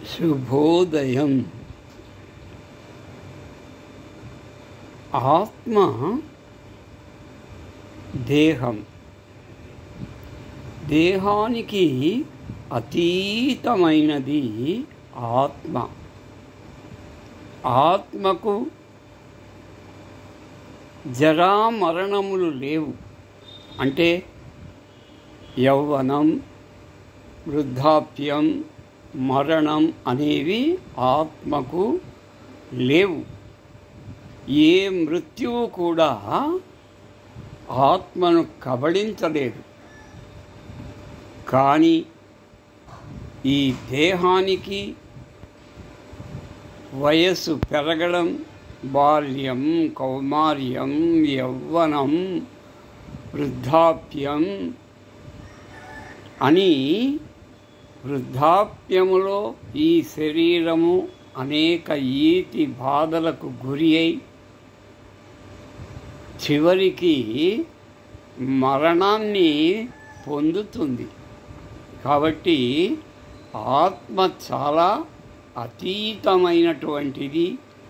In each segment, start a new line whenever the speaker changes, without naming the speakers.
శుభోదయం ఆత్మ దేహం దేహానికి అతీతమైనది ఆత్మ ఆత్మకు జరా మరణములు లేవు అంటే యౌవనం వృద్ధాప్యం మరణం అనేవి ఆత్మకు లేవు ఏ మృత్యువు కూడా ఆత్మను కబళించలేదు కానీ ఈ దేహానికి వయస్సు పెరగడం బాల్యం కౌమార్యం యౌవనం వృద్ధాప్యం అని వృద్ధాప్యములో ఈ శరీరము అనేక ఈతి బాధలకు గురి అయి చివరికి మరణాన్ని పొందుతుంది కాబట్టి ఆత్మ చాలా అతీతమైనటువంటిది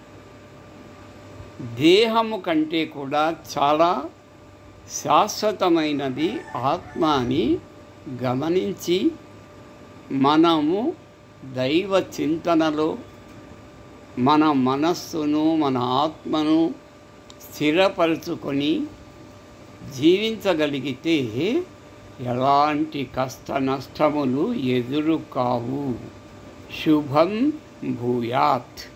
దేహము కంటే కూడా చాలా శాశ్వతమైనది ఆత్మ అని గమనించి మనము దైవ చింతనలో మన మనస్సును మన ఆత్మను స్థిరపరుచుకొని జీవించగలిగితే ఎలాంటి కష్ట నష్టములు ఎదురు కావు శుభం భూయాత్